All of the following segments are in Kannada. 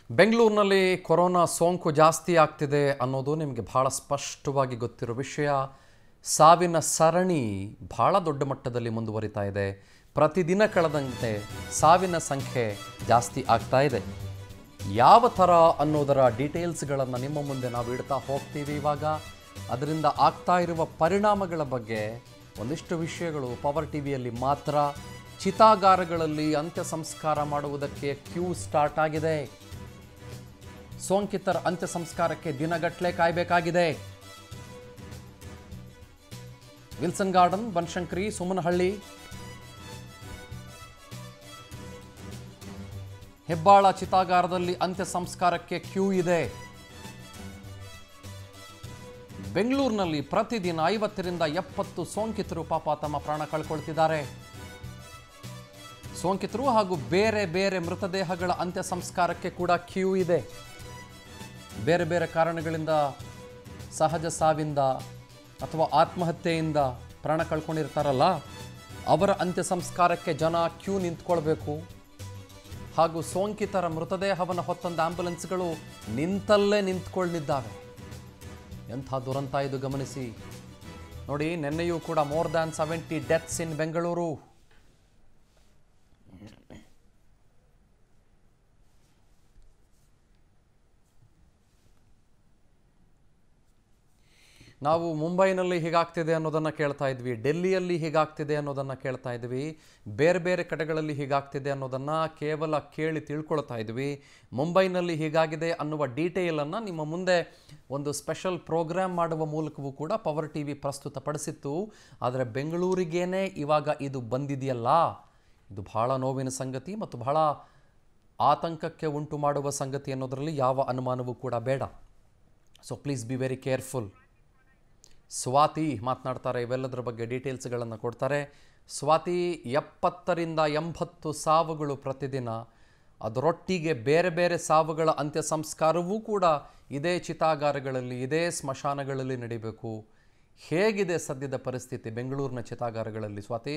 ಬೆಂಗಳೂರಿನಲ್ಲಿ ಕೊರೋನಾ ಸೋಂಕು ಜಾಸ್ತಿ ಆಗ್ತಿದೆ ಅನ್ನೋದು ನಿಮಗೆ ಬಹಳ ಸ್ಪಷ್ಟವಾಗಿ ಗೊತ್ತಿರೋ ವಿಷಯ ಸಾವಿನ ಸರಣಿ ಬಹಳ ದೊಡ್ಡ ಮಟ್ಟದಲ್ಲಿ ಮುಂದುವರಿತಾ ಇದೆ ಪ್ರತಿದಿನ ಕಳೆದಂತೆ ಸಾವಿನ ಸಂಖ್ಯೆ ಜಾಸ್ತಿ ಆಗ್ತಾ ಇದೆ ಯಾವ ಥರ ಅನ್ನೋದರ ಡೀಟೇಲ್ಸ್ಗಳನ್ನು ನಿಮ್ಮ ಮುಂದೆ ನಾವು ಇಡ್ತಾ ಹೋಗ್ತೀವಿ ಇವಾಗ ಅದರಿಂದ ಆಗ್ತಾ ಇರುವ ಪರಿಣಾಮಗಳ ಬಗ್ಗೆ ಒಂದಿಷ್ಟು ವಿಷಯಗಳು ಪವರ್ ಟಿ ವಿಯಲ್ಲಿ ಮಾತ್ರ ಚಿತಾಗಾರಗಳಲ್ಲಿ ಅಂತ್ಯ ಸಂಸ್ಕಾರ ಮಾಡುವುದಕ್ಕೆ ಕ್ಯೂ ಸ್ಟಾರ್ಟ್ ಆಗಿದೆ ಸೋಂಕಿತರ ಅಂತ್ಯ ಸಂಸ್ಕಾರಕ್ಕೆ ದಿನಗಟ್ಟಲೆ ಕಾಯಬೇಕಾಗಿದೆ ವಿಲ್ಸನ್ ಗಾರ್ಡನ್ ಬನಶಂಕರಿ ಸುಮನಹಳ್ಳಿ ಹೆಬ್ಬಾಳ ಚಿತಾಗಾರದಲ್ಲಿ ಅಂತ್ಯ ಸಂಸ್ಕಾರಕ್ಕೆ ಕ್ಯೂ ಇದೆ ಬೆಂಗಳೂರಿನಲ್ಲಿ ಪ್ರತಿದಿನ ಐವತ್ತರಿಂದ ಎಪ್ಪತ್ತು ಸೋಂಕಿತರು ಪಾಪ ತಮ್ಮ ಪ್ರಾಣ ಕಳ್ಕೊಳ್ತಿದ್ದಾರೆ ಸೋಂಕಿತರು ಹಾಗೂ ಬೇರೆ ಬೇರೆ ಮೃತದೇಹಗಳ ಅಂತ್ಯ ಸಂಸ್ಕಾರಕ್ಕೆ ಕೂಡ ಕ್ಯೂ ಇದೆ ಬೇರೆ ಬೇರೆ ಕಾರಣಗಳಿಂದ ಸಹಜ ಸಾವಿಂದ ಅಥವಾ ಆತ್ಮಹತ್ಯೆಯಿಂದ ಪ್ರಾಣ ಕಳ್ಕೊಂಡಿರ್ತಾರಲ್ಲ ಅವರ ಅಂತ್ಯ ಸಂಸ್ಕಾರಕ್ಕೆ ಜನ ಕ್ಯೂ ನಿಂತ್ಕೊಳ್ಬೇಕು ಹಾಗೂ ಸೋಂಕಿತರ ಮೃತದೇಹವನ್ನು ಹೊತ್ತಂದ ಆಂಬ್ಯುಲೆನ್ಸ್ಗಳು ನಿಂತಲ್ಲೇ ನಿಂತ್ಕೊಳ್ಳಿದ್ದಾವೆ ಎಂಥ ದುರಂತ ಇದು ಗಮನಿಸಿ ನೋಡಿ ನಿನ್ನೆಯೂ ಕೂಡ more than seventy deaths in Bengaluru ನಾವು ಮುಂಬೈನಲ್ಲಿ ಹೀಗಾಗ್ತಿದೆ ಅನ್ನೋದನ್ನು ಕೇಳ್ತಾ ಇದ್ವಿ ಡೆಲ್ಲಿಯಲ್ಲಿ ಹೀಗಾಗ್ತಿದೆ ಅನ್ನೋದನ್ನು ಕೇಳ್ತಾ ಇದ್ವಿ ಬೇರೆ ಬೇರೆ ಕಡೆಗಳಲ್ಲಿ ಹೀಗಾಗ್ತಿದೆ ಅನ್ನೋದನ್ನು ಕೇವಲ ಕೇಳಿ ತಿಳ್ಕೊಳ್ತಾ ಇದ್ವಿ ಮುಂಬೈನಲ್ಲಿ ಹೀಗಾಗಿದೆ ಅನ್ನುವ ಡೀಟೇಲನ್ನು ನಿಮ್ಮ ಮುಂದೆ ಒಂದು ಸ್ಪೆಷಲ್ ಪ್ರೋಗ್ರಾಮ್ ಮಾಡುವ ಮೂಲಕವೂ ಕೂಡ ಪವರ್ ಟಿ ವಿ ಪ್ರಸ್ತುತಪಡಿಸಿತ್ತು ಆದರೆ ಬೆಂಗಳೂರಿಗೇನೆ ಇವಾಗ ಇದು ಬಂದಿದೆಯಲ್ಲ ಇದು ಬಹಳ ನೋವಿನ ಸಂಗತಿ ಮತ್ತು ಬಹಳ ಆತಂಕಕ್ಕೆ ಉಂಟು ಮಾಡುವ ಸಂಗತಿ ಅನ್ನೋದರಲ್ಲಿ ಯಾವ ಅನುಮಾನವೂ ಕೂಡ ಬೇಡ so please be very careful Swathi ಮಾತನಾಡ್ತಾರೆ ಇವೆಲ್ಲದರ ಬಗ್ಗೆ ಡೀಟೇಲ್ಸ್ಗಳನ್ನು ಕೊಡ್ತಾರೆ ಸ್ವಾತಿ ಎಪ್ಪತ್ತರಿಂದ ಎಂಬತ್ತು ಸಾವುಗಳು ಪ್ರತಿದಿನ ಅದರೊಟ್ಟಿಗೆ ಬೇರೆ ಬೇರೆ ಸಾವುಗಳ ಅಂತ್ಯ ಸಂಸ್ಕಾರವೂ ಕೂಡ ಇದೇ ಚಿತಾಗಾರಗಳಲ್ಲಿ ಇದೇ ಸ್ಮಶಾನಗಳಲ್ಲಿ ನಡಿಬೇಕು ಹೇಗಿದೆ ಸದ್ಯದ ಪರಿಸ್ಥಿತಿ ಬೆಂಗಳೂರಿನ ಚಿತಾಗಾರಗಳಲ್ಲಿ ಸ್ವಾತಿ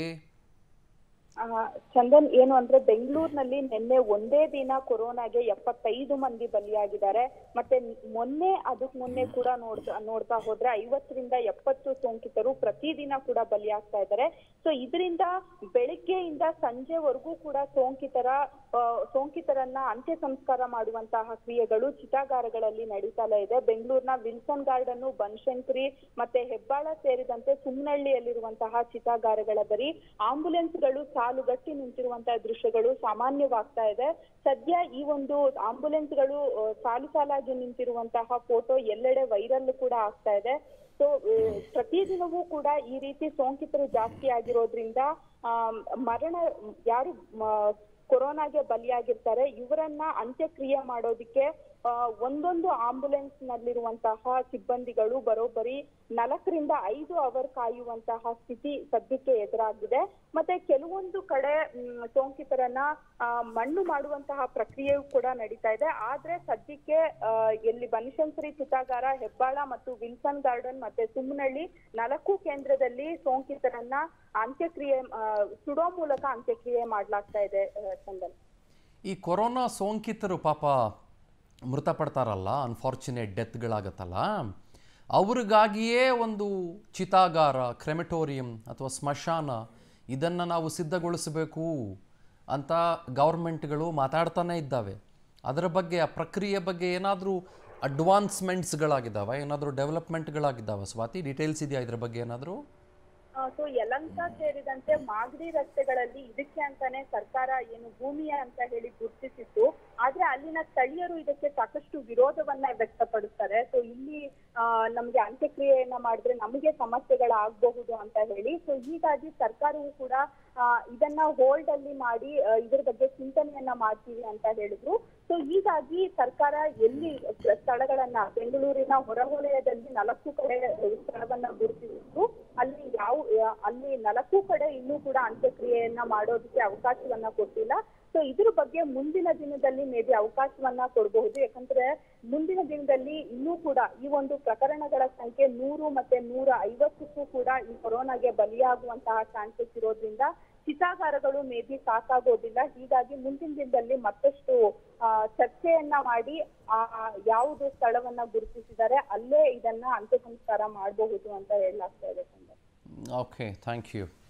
ಆ, ಚಂದನ್ ಏನು ಅಂದ್ರೆ ಬೆಂಗಳೂರಿನಲ್ಲಿ ನಿನ್ನೆ ಒಂದೇ ದಿನ ಕೊರೋನಾಗೆ ಎಪ್ಪತ್ತೈದು ಮಂದಿ ಬಲಿಯಾಗಿದ್ದಾರೆ ಮತ್ತೆ ಮೊನ್ನೆ ಅದಕ್ ಮೊನ್ನೆ ಕೂಡ ನೋಡ್ತಾ ನೋಡ್ತಾ ಹೋದ್ರೆ ಐವತ್ತರಿಂದ ಎಪ್ಪತ್ತು ಸೋಂಕಿತರು ಪ್ರತಿದಿನ ಕೂಡ ಬಲಿಯಾಗ್ತಾ ಇದ್ದಾರೆ ಸೊ ಇದರಿಂದ ಬೆಳಿಗ್ಗೆಯಿಂದ ಸಂಜೆವರೆಗೂ ಕೂಡ ಸೋಂಕಿತರ ಆ, ಸೋಂಕಿತರನ್ನ ಅಂತ್ಯ ಸಂಸ್ಕಾರ ಮಾಡುವಂತಹ ಕ್ರಿಯೆಗಳು ಚಿತಾಗಾರಗಳಲ್ಲಿ ನಡೀತಲೇ ಇದೆ ಬೆಂಗಳೂರಿನ ವಿಲ್ಸನ್ ಗಾರ್ಡನ್ ಬನಶಂಕರಿ ಮತ್ತೆ ಹೆಬ್ಬಾಳ ಸೇರಿದಂತೆ ಸುಮ್ನಹಳ್ಳಿಯಲ್ಲಿರುವಂತಹ ಚಿತಾಗಾರಗಳ ಬಳಿ ಆಂಬುಲೆನ್ಸ್ಗಳು ಸಾಲುಗಟ್ಟಿ ನಿಂತಿರುವಂತಹ ದೃಶ್ಯಗಳು ಸಾಮಾನ್ಯವಾಗ್ತಾ ಇದೆ ಸದ್ಯ ಈ ಒಂದು ಆಂಬುಲೆನ್ಸ್ಗಳು ಆ, ಸಾಲು ಸಾಲಾಗಿ ನಿಂತಿರುವಂತಹ ಫೋಟೋ ಎಲ್ಲೆಡೆ ವೈರಲ್ ಕೂಡ ಆಗ್ತಾ ಇದೆ ಸೊ ಪ್ರತಿದಿನವೂ ಕೂಡ ಈ ರೀತಿ ಸೋಂಕಿತರು ಜಾಸ್ತಿ ಆಗಿರೋದ್ರಿಂದ ಆ, ಮರಣ ಯಾರು ಮ- ಕೊರೋನಾಗೆ ಬಲಿಯಾಗಿರ್ತಾರೆ ಇವರನ್ನ ಅಂತ್ಯಕ್ರಿಯೆ ಮಾಡೋದಿಕ್ಕೆ ಆ, ಒಂದೊಂದು ಆಂಬುಲೆನ್ಸ್ ನಲ್ಲಿರುವಂತಹ ಸಿಬ್ಬಂದಿಗಳು ಬರೋಬ್ಬರಿ ನಾಲ್ಕರಿಂದ ಐದು ಅವರ್ ಕಾಯುವಂತಹ ಸ್ಥಿತಿ ಸದ್ಯಕ್ಕೆ ಎದುರಾಗಿದೆ ಮತ್ತೆ ಕೆಲವೊಂದು ಕಡೆ ಮ್, ಸೋಂಕಿತರನ್ನ ಆ, ಮಣ್ಣು ಮಾಡುವಂತಹ ಪ್ರಕ್ರಿಯೆಯು ಕೂಡ ನಡೀತಾ ಇದೆ ಆದ್ರೆ ಸದ್ಯಕ್ಕೆ ಆ, ಎಲ್ಲಿ ಬನಶಂಕರಿ ಚಿತಾಗಾರ ಹೆಬ್ಬಾಳ ಮತ್ತು ವಿಲ್ಸನ್ ಗಾರ್ಡನ್ ಮತ್ತೆ ಸುಮ್ಮನಹಳ್ಳಿ ನಾಲ್ಕು ಕೇಂದ್ರದಲ್ಲಿ ಸೋಂಕಿತರನ್ನ ಅಂತ್ಯಕ್ರಿಯೆ ಆ, ಸುಡೋ ಮೂಲಕ ಅಂತ್ಯಕ್ರಿಯೆ ಮಾಡ್ಲಾಗ್ತಾ ಇದೆ ಆ, ಚಂದನ್ ಈ ಕೊರೋನಾ ಸೋಂಕಿತರು ಪಾಪ ಮೃತಪಡ್ತಾರಲ್ಲ ಅನ್ಫಾರ್ಚುನೇಟ್ ಡೆತ್ಗಳಾಗತ್ತಲ್ಲ ಅವ್ರಿಗಾಗಿಯೇ ಒಂದು ಚಿತಾಗಾರ ಕ್ರೆಮೆಟೋರಿಯಂ ಅಥವಾ ಸ್ಮಶಾನ ಇದನ್ನು ನಾವು ಸಿದ್ಧಗೊಳಿಸಬೇಕು ಅಂತ ಗೌರ್ಮೆಂಟ್ಗಳು ಮಾತಾಡ್ತಾನೆ ಇದ್ದಾವೆ ಅದರ ಬಗ್ಗೆ ಆ ಪ್ರಕ್ರಿಯೆ ಬಗ್ಗೆ ಏನಾದರೂ ಅಡ್ವಾನ್ಸ್ಮೆಂಟ್ಸ್ಗಳಾಗಿದ್ದಾವೆ ಏನಾದರೂ ಡೆವಲಪ್ಮೆಂಟ್ಗಳಾಗಿದ್ದಾವೆ ಸ್ವಾತಿ ಡೀಟೇಲ್ಸ್ ಇದೆಯಾ ಇದ್ರ ಬಗ್ಗೆ ಏನಾದರೂ ಸೊ ಯಲಂಕ ಸೇರಿದಂತೆ ಮಾಗಡಿ ರಸ್ತೆಗಳಲ್ಲಿ ಇದಕ್ಕೆ ಅಂತಾನೆ ಸರ್ಕಾರ ಏನು ಭೂಮಿಯ ಅಂತ ಹೇಳಿ ಗುರುತಿಸಿತ್ತು ಆದ್ರೆ ಅಲ್ಲಿನ ಸ್ಥಳೀಯರು ಇದಕ್ಕೆ ಸಾಕಷ್ಟು ವಿರೋಧವನ್ನ ವ್ಯಕ್ತಪಡಿಸ್ತಾರೆ ಸೊ ಇಲ್ಲಿ ಆ, ನಮ್ಗೆ ಅಂತ್ಯಕ್ರಿಯೆಯನ್ನ ಮಾಡಿದ್ರೆ ನಮಗೆ ಸಮಸ್ಯೆಗಳಾಗಬಹುದು ಅಂತ ಹೇಳಿ ಸೊ ಹೀಗಾಗಿ ಸರ್ಕಾರವು ಕೂಡ ಆ, ಇದನ್ನ ಹೋಲ್ಡ್ ಅಲ್ಲಿ ಮಾಡಿ ಆ, ಇದ್ರ ಬಗ್ಗೆ ಚಿಂತನೆಯನ್ನ ಮಾಡ್ತೀವಿ ಅಂತ ಹೇಳಿದ್ರು ಸೊ ಹೀಗಾಗಿ ಸರ್ಕಾರ ಎಲ್ಲಿ ಸ್ಥಳಗಳನ್ನ ಬೆಂಗಳೂರಿನ ಹೊರವಲಯದಲ್ಲಿ ನಾಲ್ಕು ಕಡೆ ಸ್ಥಳವನ್ನ ಗುರುತಿಸಿತ್ತು ಅಲ್ಲಿ ಯಾವ ಅಲ್ಲಿ ನಾಲ್ಕು ಕಡೆ ಇನ್ನೂ ಕೂಡ ಅಂತ್ಯಕ್ರಿಯೆಯನ್ನ ಮಾಡೋದಕ್ಕೆ ಅವಕಾಶವನ್ನ ಕೊಟ್ಟಿಲ್ಲ ಸೊ ಇದ್ರ ಬಗ್ಗೆ ಮುಂದಿನ ದಿನದಲ್ಲಿ ಮೇ ಬಿ ಅವಕಾಶವನ್ನ ಕೊಡಬಹುದು ಯಾಕಂದ್ರೆ ಮುಂದಿನ ದಿನದಲ್ಲಿ ಇನ್ನೂ ಕೂಡ ಈ ಒಂದು ಪ್ರಕರಣಗಳ ಸಂಖ್ಯೆ ನೂರು ಮತ್ತೆ ನೂರ ಐವತ್ತಕ್ಕೂ ಕೂಡ ಈ ಕೊರೋನಾಗೆ ಬಲಿಯಾಗುವಂತಹ ಚಾನ್ಸಸ್ ಇರೋದ್ರಿಂದ ಚಿತಾಗಾರಗಳು ಮೇ ಬಿ ಸಾಕಾಗೋದಿಲ್ಲ ಹೀಗಾಗಿ ಮುಂದಿನ ದಿನದಲ್ಲಿ ಮತ್ತಷ್ಟು ಆ, ಚರ್ಚೆಯನ್ನ ಮಾಡಿ ಆ ಯಾವುದು ಸ್ಥಳವನ್ನ ಗುರುತಿಸಿದ್ದಾರೆ ಅಲ್ಲೇ ಇದನ್ನ ಅಂತ್ಯ ಸಂಸ್ಕಾರ ಮಾಡಬಹುದು ಅಂತ ಹೇಳಲಾಗ್ತಾ ಇದೆ ಸಂದರ್ಭ ಓಕೆ ಥ್ಯಾಂಕ್ ಯು